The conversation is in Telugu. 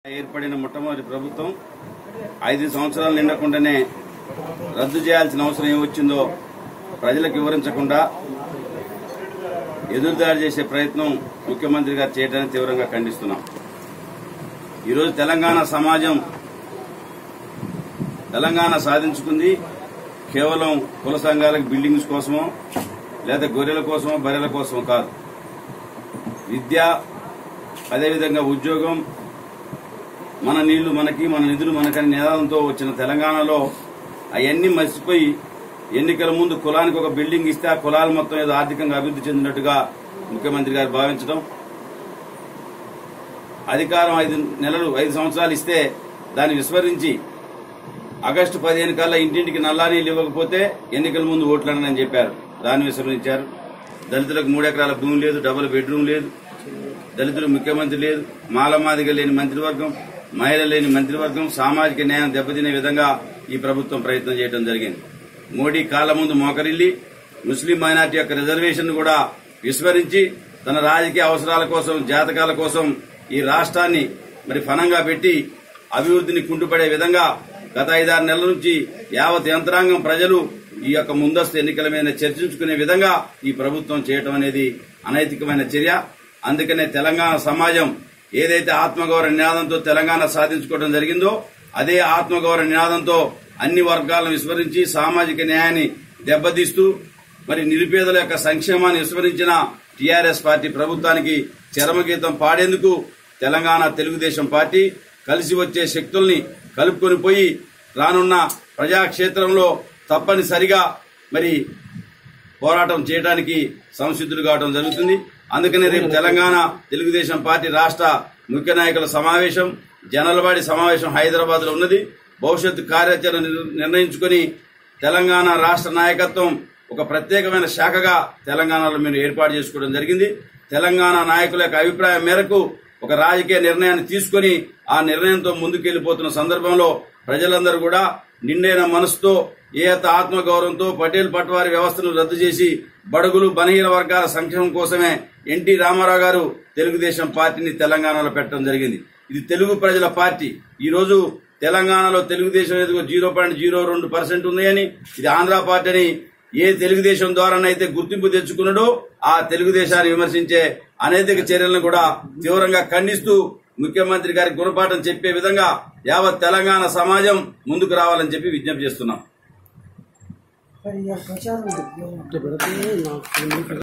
ఏర్పడిన మొట్టమొదటి ప్రభుత్వం ఐదు సంవత్సరాలు నిండకుండానే రద్దు చేయాల్సిన అవసరం ఏమొచ్చిందో ప్రజలకు వివరించకుండా ఎదురుదాడి చేసే ప్రయత్నం ముఖ్యమంత్రి గారు చేయడాన్ని తీవ్రంగా ఖండిస్తున్నాం ఈరోజు తెలంగాణ సమాజం తెలంగాణ సాధించుకుంది కేవలం కుల సంఘాలకు బిల్డింగ్స్ కోసమో లేదా గొర్రెల కోసమో బర్రెల కోసమో కాదు విద్య అదేవిధంగా ఉద్యోగం మన నీళ్లు మనకి మన నిధులు మనకని నినాదంతో వచ్చిన తెలంగాణలో అవన్నీ మర్చిపోయి ఎన్నికల ముందు కులానికి ఒక బిల్డింగ్ ఇస్తే ఆ కులాలు మొత్తం ఏదో ఆర్థికంగా అభివృద్ధి చెందినట్టుగా ముఖ్యమంత్రి గారు భావించడం అధికారం ఐదు నెలలు ఐదు సంవత్సరాలు ఇస్తే దాన్ని విస్మరించి ఆగస్టు పదిహేను కల్లా ఇంటింటికి నల్లా నీళ్ళు ఇవ్వకపోతే ఎన్నికల ముందు ఓట్లనని చెప్పారు దాన్ని విస్మరించారు దళితులకు మూడు ఎకరాల భూమి లేదు డబుల్ బెడ్రూమ్ లేదు దళితులు ముఖ్యమంత్రి లేదు మాలమాదిగ లేని మంత్రివర్గం మహిళ లేని మంత్రివర్గం సామాజిక న్యాయం దెబ్బతినే విధంగా ఈ ప్రభుత్వం ప్రయత్నం చేయడం జరిగింది మోడీ కాళ్ళ ముందు మోకరిల్లి ముస్లిం మైనార్టీ యొక్క రిజర్వేషన్ కూడా విస్మరించి తన రాజకీయ అవసరాల కోసం జాతకాల కోసం ఈ రాష్ట్రాన్ని మరి ఫనంగా పెట్టి అభివృద్ధిని కుంటుపడే విధంగా గత ఐదారు నెలల నుంచి యావత్ యంత్రాంగం ప్రజలు ఈ యొక్క ముందస్తు ఎన్నికల మీద చర్చించుకునే విధంగా ఈ ప్రభుత్వం చేయటం అనేది అనైతికమైన చర్య అందుకనే తెలంగాణ సమాజం ఏదైతే ఆత్మగౌరవ నినాదంతో తెలంగాణ సాధించుకోవడం జరిగిందో అదే ఆత్మగౌరవ నినాదంతో అన్ని వర్గాలను విస్మరించి సామాజిక న్యాయాన్ని దెబ్బతీస్తూ మరి నిరుపేదల యొక్క సంక్షేమాన్ని విస్మరించిన టీఆర్ఎస్ పార్టీ ప్రభుత్వానికి చరమగీతం పాడేందుకు తెలంగాణ తెలుగుదేశం పార్టీ కలిసి వచ్చే శక్తుల్ని కలుపుకొని పోయి రానున్న ప్రజాక్షేత్రంలో తప్పనిసరిగా మరి పోరాటం చేయడానికి సంసిద్ధులు కావడం జరుగుతుంది అందుకనే రేపు తెలంగాణ తెలుగుదేశం పార్టీ రాష్ట్ర ముఖ్య నాయకుల సమావేశం జనలవాడి సమావేశం హైదరాబాద్ లో ఉన్నది భవిష్యత్తు కార్యాచరణ నిర్- నిర్ణయించుకుని తెలంగాణ రాష్ట్ర నాయకత్వం ఒక ప్రత్యేకమైన శాఖగా తెలంగాణలో మీరు ఏర్పాటు చేసుకోవడం జరిగింది తెలంగాణ నాయకుల యొక్క అభిప్రాయం మేరకు ఒక రాజకీయ నిర్ణయాన్ని తీసుకుని ఆ నిర్ణయంతో ముందుకెళ్లిపోతున్న సందర్భంలో ప్రజలందరూ కూడా నిండైన మనసుతో ఏత ఆత్మగౌరవంతో పటేల్ పట్వారి వ్యవస్థను రద్దు చేసి బడుగులు బలహీన వర్గాల సంక్షేమం కోసమే ఎన్టీ రామారావు గారు తెలుగుదేశం పార్టీని తెలంగాణలో పెట్టడం జరిగింది ఇది తెలుగు ప్రజల పార్టీ ఈ రోజు తెలంగాణలో తెలుగుదేశం ఎదుగు జీరో పాయింట్ జీరో రెండు పర్సెంట్ ఉన్నాయని ఇది ఆంధ్ర పార్టీ అని ఏ తెలుగుదేశం ద్వారానైతే గుర్తింపు తెచ్చుకున్నాడో ఆ తెలుగుదేశాన్ని విమర్శించే అనైతిక చర్యలను కూడా తీవ్రంగా ఖండిస్తూ ముఖ్యమంత్రి గారి గుణపాఠం చెప్పే విధంగా యావత్ తెలంగాణ సమాజం ముందుకు రావాలని చెప్పి విజ్ఞప్తి చేస్తున్నాం మరి ఇక ప్రచారం